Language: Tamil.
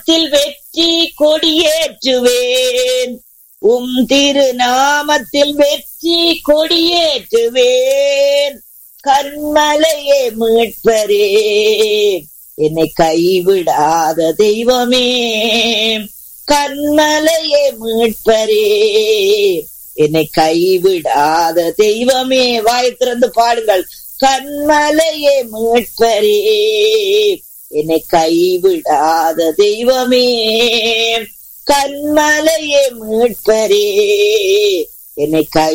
நாமத்தில் வெற்றி கொடியேற்றுவேன் உம் திருநாமத்தில் வெற்றி கொடியேற்றுவேன் கண்மலையே மீட்பரே என்னை கைவிடாத தெய்வமே கண்மலையே மீட்பரே என்னை கைவிடாத தெய்வமே வாய் திறந்து பாடுங்கள் கண்மலையே மீட்பரே என்னை கைவிடாத தெய்வமே கண்மலையே மீட்பரே என்னை கை